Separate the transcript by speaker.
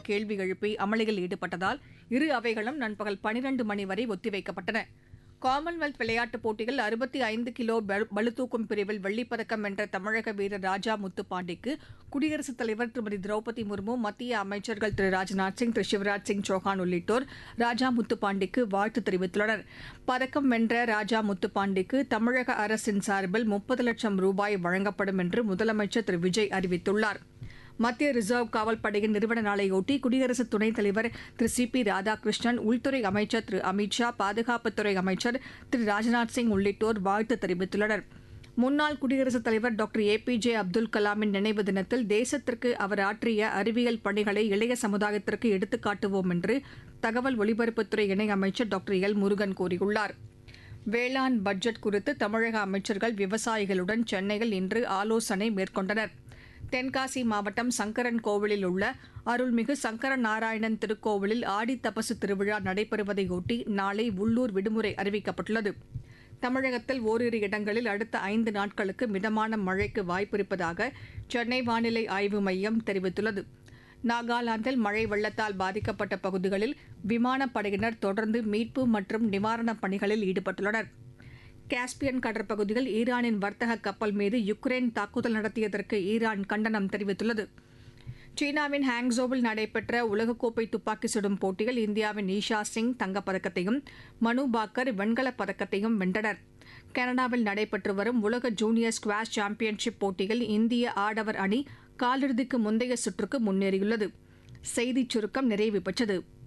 Speaker 1: கேள்வி எழுப்பி அமளியில் ஈடுபட்டதால் இரு அவைகளும் நண்பகல் பனிரண்டு மணி வரை ஒத்திவைக்கப்பட்டன காமன்வெல்த் விளையாட்டுப் போட்டியில் அறுபத்தி ஐந்து கிலோ பளு- பளுதூக்கும் பிரிவில் வெள்ளிப்பதக்கம் வென்ற தமிழக வீரர் ராஜா முத்துப்பாண்டிக்கு குடியரசுத் தலைவர் திருமதி திரௌபதி முர்மு மத்திய அமைச்சர்கள் திரு ராஜ்நாத் சிங் திரு சிவராஜ் சிங் சௌஹான் உள்ளிட்டோர் ராஜா முத்துப்பாண்டிக்கு வாழ்த்து தெரிவித்துள்ளனர் பதக்கம் வென்ற ராஜா முத்துப்பாண்டிக்கு தமிழக அரசின் சார்பில் முப்பது லட்சம் ரூபாய் வழங்கப்படும் என்று முதலமைச்சர் திரு விஜய் அறிவித்துள்ளார் மத்திய ரிசர்வ் காவல் படையின் நிறுவன நாளையொட்டி குடியரசு துணைத் தலைவர் திரு சி பி ராதாகிருஷ்ணன் உள்துறை அமைச்சர் திரு அமித்ஷா பாதுகாப்புத்துறை அமைச்சர் திரு ராஜ்நாத் சிங் உள்ளிட்டோர் வாழ்த்து தெரிவித்துள்ளனர் முன்னாள் குடியரசுத் தலைவர் doctor A P J Abdul கலாமின் நினைவு தினத்தில் தேசத்திற்கு அவர் ஆற்றிய அறிவியல் பணிகளை இளைய சமுதாயத்திற்கு எடுத்துக்காட்டுவோம் என்று தகவல் ஒலிபரப்புத்துறை இணையமைச்சர் டாக்டர் எல் முருகன் கூறியுள்ளார் வேளாண் பட்ஜெட் குறித்து தமிழக அமைச்சர்கள் விவசாயிகளுடன் சென்னையில் இன்று ஆலோசனை மேற்கொண்டனர் தென்காசி மாவட்டம் சங்கரன் கோவிலில் உள்ள அருள்மிகு சங்கர நாராயணன் திருக்கோவிலில் ஆடி தபசு திருவிழா நடைபெறுவதையொட்டி நாளை உள்ளூர் விடுமுறை அறிவிக்கப்பட்டுள்ளது தமிழகத்தில் ஓரிரு இடங்களில் அடுத்த ஐந்து நாட்களுக்கு மிதமான மழைக்கு வாய்ப்பிருப்பதாக சென்னை வானிலை ஆய்வு மையம் தெரிவித்துள்ளது நாகாலாந்தில் மழை வெள்ளத்தால் பாதிக்கப்பட்ட பகுதிகளில் விமானப்படையினர் தொடர்ந்து மீட்பு மற்றும் நிவாரணப் பணிகளில் ஈடுபட்டுள்ளனர் காஸ்பியன் கடற்பகுதியில் ஈரானின் வர்த்தக கப்பல் மீது யுக்ரைன் தாக்குதல் நடத்தியதற்கு ஈரான் கண்டனம் தெரிவித்துள்ளது சீனாவின் ஹாங்ஸோவில் நடைபெற்ற உலகக்கோப்பை துப்பாக்கி சுடும் போட்டியில் இந்தியாவின் ஈஷா சிங் தங்கப்பதக்கத்தையும் மனு பாக்கர் வெண்கலப் பதக்கத்தையும் வென்றனர் கனடாவில் நடைபெற்று வரும் உலக ஜூனியர் ஸ்குவாஷ் சாம்பியன்ஷிப் போட்டியில் இந்திய ஆடவர் அணி காலிறுதிக்கு முந்தைய சுற்றுக்கு முன்னேறியுள்ளது செய்திச் சுருக்கம் நிறைவு பெற்றது